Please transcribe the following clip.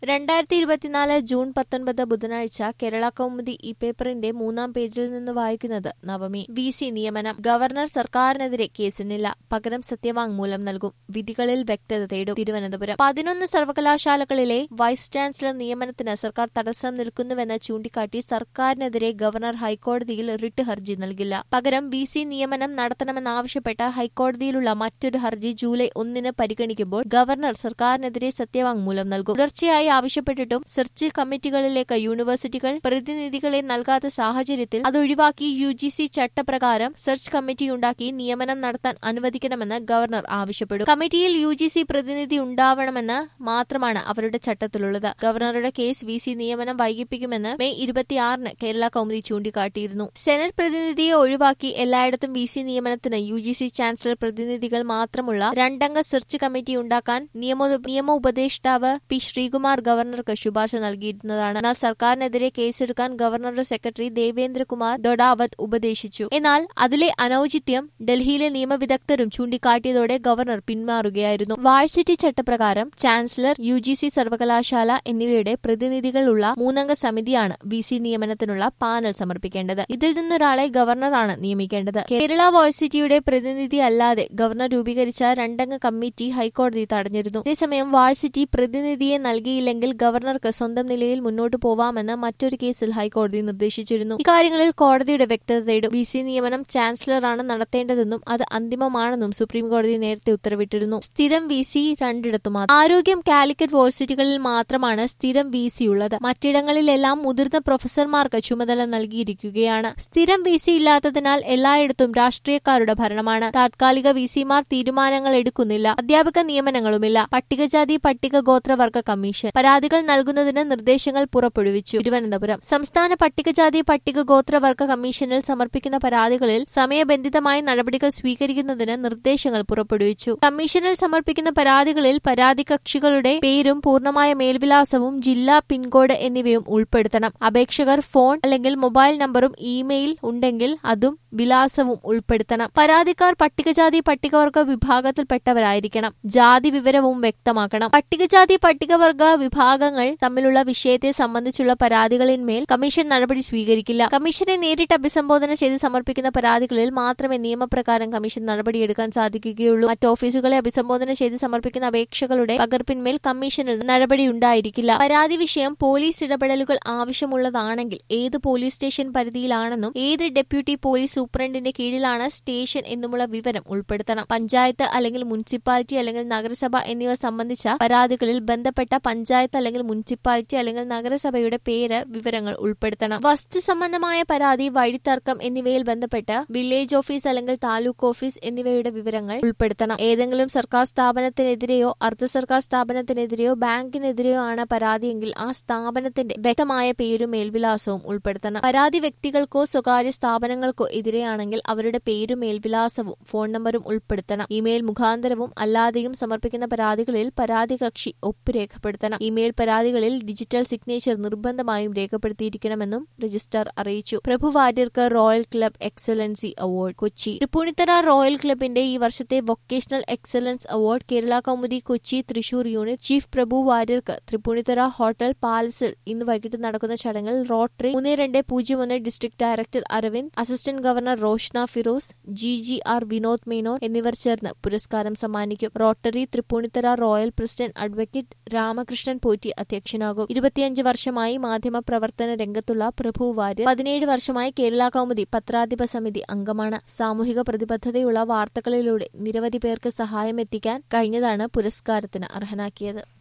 രണ്ടായിരത്തി ഇരുപത്തിനാല് ജൂൺ പത്തൊൻപത് ബുധനാഴ്ച കേരള കൗമുദി ഈ പേപ്പറിന്റെ മൂന്നാം പേജിൽ നിന്ന് വായിക്കുന്നത് നവമി വി സി നിയമനം ഗവർണർ സർക്കാരിനെതിരെ കേസിനില്ല പകരം സത്യവാങ്മൂലം നൽകും വിധികളിൽ വ്യക്തത തേടും തിരുവനന്തപുരം പതിനൊന്ന് സർവകലാശാലകളിലെ വൈസ് ചാൻസലർ നിയമനത്തിന് സർക്കാർ തടസ്സം നിൽക്കുന്നുവെന്ന് ചൂണ്ടിക്കാട്ടി സർക്കാരിനെതിരെ ഗവർണർ ഹൈക്കോടതിയിൽ റിട്ട് ഹർജി നൽകില്ല പകരം വി സി നിയമനം നടത്തണമെന്നാവശ്യപ്പെട്ട ഹൈക്കോടതിയിലുള്ള മറ്റൊരു ഹർജി ജൂലൈ ഒന്നിന് പരിഗണിക്കുമ്പോൾ ഗവർണർ സർക്കാരിനെതിരെ സത്യവാങ്മൂലം നൽകും തുടർച്ചയായി ആവശ്യപ്പെട്ടിട്ടും സെർച്ച് കമ്മിറ്റികളിലേക്ക് യൂണിവേഴ്സിറ്റികൾ പ്രതിനിധികളെ നൽകാത്ത സാഹചര്യത്തിൽ അതൊഴിവാക്കി യു ജി സി ചട്ടപ്രകാരം സെർച്ച് കമ്മിറ്റിയുണ്ടാക്കി നിയമനം നടത്താൻ അനുവദിക്കണമെന്ന് ഗവർണർ ആവശ്യപ്പെടും കമ്മിറ്റിയിൽ യു ജി സി പ്രതിനിധി ഉണ്ടാവണമെന്ന് മാത്രമാണ് അവരുടെ ചട്ടത്തിലുള്ളത് ഗവർണറുടെ കേസ് വി സി നിയമനം വൈകിപ്പിക്കുമെന്ന് മെയ് ഇരുപത്തിയാറിന് കേരള കൗമുദി ചൂണ്ടിക്കാട്ടിയിരുന്നു സെനറ്റ് പ്രതിനിധിയെ ഒഴിവാക്കി എല്ലായിടത്തും വി സി നിയമനത്തിന് യു ജി സി ചാൻസലർ പ്രതിനിധികൾ മാത്രമുള്ള രണ്ടംഗ സെർച്ച് കമ്മിറ്റി ഉണ്ടാക്കാൻ നിയമ നിയമ ഉപദേഷ്ടാവ് പി ശ്രീകുമാർ ഗവർണർക്ക് ശുപാർശ നൽകിയിരുന്നതാണ് എന്നാൽ സർക്കാരിനെതിരെ കേസെടുക്കാൻ ഗവർണറുടെ സെക്രട്ടറി ദേവേന്ദ്രകുമാർ ദൊഡാവത് ഉപദേശിച്ചു എന്നാൽ അതിലെ അനൌചിത്യം ഡൽഹിയിലെ നിയമവിദഗ്ധരും ചൂണ്ടിക്കാട്ടിയതോടെ ഗവർണർ പിന്മാറുകയായിരുന്നു വാഴ്സിറ്റി ചട്ടപ്രകാരം ചാൻസലർ യു ജി സി സർവകലാശാല എന്നിവയുടെ പ്രതിനിധികളുള്ള മൂന്നംഗ സമിതിയാണ് വി സി നിയമനത്തിനുള്ള പാനൽ സമർപ്പിക്കേണ്ടത് ഇതിൽ നിന്നൊരാളെ ഗവർണറാണ് നിയമിക്കേണ്ടത് കേരള വാഴ്സിറ്റിയുടെ പ്രതിനിധി അല്ലാതെ ഗവർണർ രൂപീകരിച്ച രണ്ടംഗ കമ്മിറ്റി ഹൈക്കോടതി തടഞ്ഞിരുന്നു അതേസമയം വാഴ്സിറ്റി പ്രതിനിധിയെ നൽകിയില്ലെങ്കിൽ ഗവർണർക്ക് സ്വന്തം നിലയിൽ മുന്നോട്ടു പോവാമെന്ന് മറ്റൊരു കേസിൽ ഹൈക്കോടതി നിർദ്ദേശിച്ചിരുന്നു ഇക്കാര്യങ്ങളിൽ കോടതിയുടെ വ്യക്തത തേടും വി സി നിയമനം ചാൻസലറാണ് നടത്തേണ്ടതെന്നും അത് അന്തിമമാണെന്നും സുപ്രീം കോടതി നേരത്തെ ഉത്തരവിട്ടിരുന്നു സ്ഥിരം വി സി രണ്ടിടത്തു മാത്രം ആരോഗ്യം കാലിക്കറ്റ് യൂണിവേഴ്സിറ്റികളിൽ മാത്രമാണ് സ്ഥിരം വി സി ഉള്ളത് മറ്റിടങ്ങളിലെല്ലാം മുതിർന്ന പ്രൊഫസർമാർക്ക് ചുമതല നൽകിയിരിക്കുകയാണ് സ്ഥിരം വി സി ഇല്ലാത്തതിനാൽ എല്ലായിടത്തും രാഷ്ട്രീയക്കാരുടെ ഭരണമാണ് താത്കാലിക വി സിമാർ തീരുമാനങ്ങൾ എടുക്കുന്നില്ല അധ്യാപക നിയമനങ്ങളുമില്ല പട്ടികജാതി പട്ടിക ഗോത്രവർഗ കമ്മീഷൻ പരാതികൾ നൽകുന്നതിന് നിർദ്ദേശങ്ങൾ പുറപ്പെടുവിച്ചു തിരുവനന്തപുരം സംസ്ഥാന പട്ടികജാതി പട്ടിക ഗോത്രവർഗ കമ്മീഷനിൽ സമർപ്പിക്കുന്ന പരാതികളിൽ സമയബന്ധിതമായി നടപടികൾ സ്വീകരിക്കുന്നതിന് നിർദ്ദേശങ്ങൾ പുറപ്പെടുവിച്ചു കമ്മീഷനിൽ സമർപ്പിക്കുന്ന പരാതികളിൽ പരാതി കക്ഷികളുടെ പേരും പൂർണ്ണമായ മേൽവിലാസവും ജില്ലാ പിൻകോഡ് എന്നിവയും ഉൾപ്പെടുത്തണം അപേക്ഷകർ ഫോൺ അല്ലെങ്കിൽ മൊബൈൽ നമ്പറും ഇമെയിൽ ഉണ്ടെങ്കിൽ അതും വിലാസവും ഉൾപ്പെടുത്തണം പരാതിക്കാർ പട്ടികജാതി പട്ടികവർഗ വിഭാഗത്തിൽപ്പെട്ടവരായിരിക്കണം ജാതി വിവരവും വ്യക്തമാക്കണം പട്ടികജാതി പട്ടികവർഗ വിഭാഗങ്ങൾ തമ്മിലുള്ള വിഷയത്തെ സംബന്ധിച്ചുള്ള പരാതികളിന്മേൽ കമ്മീഷൻ നടപടി സ്വീകരിക്കില്ല കമ്മീഷനെ നേരിട്ട് അഭിസംബോധന ചെയ്ത് സമർപ്പിക്കുന്ന പരാതികളിൽ മാത്രമേ നിയമപ്രകാരം കമ്മീഷൻ നടപടിയെടുക്കാൻ സാധിക്കുകയുള്ളൂ മറ്റ് ഓഫീസുകളെ അഭിസംബോധന ചെയ്ത് സമർപ്പിക്കുന്ന അപേക്ഷകളുടെ പകർപ്പിന്മേൽ കമ്മീഷനിൽ നടപടിയുണ്ടായിരിക്കില്ല പരാതി വിഷയം പോലീസ് ഇടപെടലുകൾ ആവശ്യമുള്ളതാണെങ്കിൽ ഏത് പോലീസ് സ്റ്റേഷൻ പരിധിയിലാണെന്നും ഏത് ഡെപ്യൂട്ടി പോലീസ് സൂപ്രണ്ടിന്റെ കീഴിലാണ് സ്റ്റേഷൻ എന്നുമുള്ള വിവരം ഉൾപ്പെടുത്തണം പഞ്ചായത്ത് അല്ലെങ്കിൽ മുനിസിപ്പാലിറ്റി അല്ലെങ്കിൽ നഗരസഭ എന്നിവ സംബന്ധിച്ച പരാതികളിൽ ബന്ധപ്പെട്ട പഞ്ചായത്ത് അല്ലെങ്കിൽ മുനിസിപ്പാലിറ്റി അല്ലെങ്കിൽ നഗരസഭയുടെ പേര് വിവരങ്ങൾ ഉൾപ്പെടുത്തണം വസ്തു സംബന്ധമായ പരാതി വഴിത്തർക്കം എന്നിവയിൽ ബന്ധപ്പെട്ട് വില്ലേജ് ഓഫീസ് അല്ലെങ്കിൽ താലൂക്ക് ഓഫീസ് എന്നിവയുടെ വിവരങ്ങൾ ഉൾപ്പെടുത്തണം ഏതെങ്കിലും സർക്കാർ സ്ഥാപനത്തിനെതിരെയോ അർദ്ധ സർക്കാർ സ്ഥാപനത്തിനെതിരെയോ ബാങ്കിനെതിരെയോ ആണ് പരാതിയെങ്കിൽ ആ സ്ഥാപനത്തിന്റെ വ്യക്തമായ പേരും മേൽവിലാസവും ഉൾപ്പെടുത്തണം പരാതി വ്യക്തികൾക്കോ സ്വകാര്യ സ്ഥാപനങ്ങൾക്കോ എതിരെയാണെങ്കിൽ അവരുടെ പേരും മേൽവിലാസവും ഫോൺ നമ്പറും ഉൾപ്പെടുത്തണം ഇമെയിൽ മുഖാന്തരവും അല്ലാതെയും സമർപ്പിക്കുന്ന പരാതികളിൽ പരാതി കക്ഷി ഒപ്പ് രേഖപ്പെടുത്തണം ഇമെയിൽ പരാതികളിൽ ഡിജിറ്റൽ സിഗ്നേച്ചർ നിർബന്ധമായും രേഖപ്പെടുത്തിയിരിക്കണമെന്നും രജിസ്ട്രാർ അറിയിച്ചു പ്രഭു വാര്യർക്ക് royal club excellency award Kochi Thrippunithura royal ക്ലബിന്റെ ഈ വർഷത്തെ vocational excellence award Kerala Kaumudi Kochi Thrissur unit chief Prabhu വാര്യർക്ക് തൃപ്പൂണിത്തറ ഹോട്ടൽ പാലസിൽ ഇന്ന് വൈകിട്ട് നടക്കുന്ന ചടങ്ങിൽ റോട്ടറി മൂന്ന് രണ്ട് പൂജ്യം ഒന്ന് district director Aravind assistant governor Roshna Firoz G G R Vinod Menon എന്നിവർ ചേർന്ന് പുരസ്കാരം സമ്മാനിക്കും Rotary Thrippunithura royal president advocate Ramakrishnan Potti അധ്യക്ഷനാകും ഇരുപത്തിയഞ്ച് വർഷമായി മാധ്യമ പ്രവർത്തന രംഗത്തുള്ള പ്രഭു വാര്യർ പതിനേഴ് വർഷമായി കേരള കൗമുദി പത്രാധിപ സമിതി അംഗമാണ് സാമൂഹിക പ്രതിബദ്ധതയുള്ള വാർത്തകളിലൂടെ നിരവധി പേർക്ക് സഹായമെത്തിക്കാൻ കഴിഞ്ഞതാണ് പുരസ്കാരത്തിന് അർഹനാക്കിയത്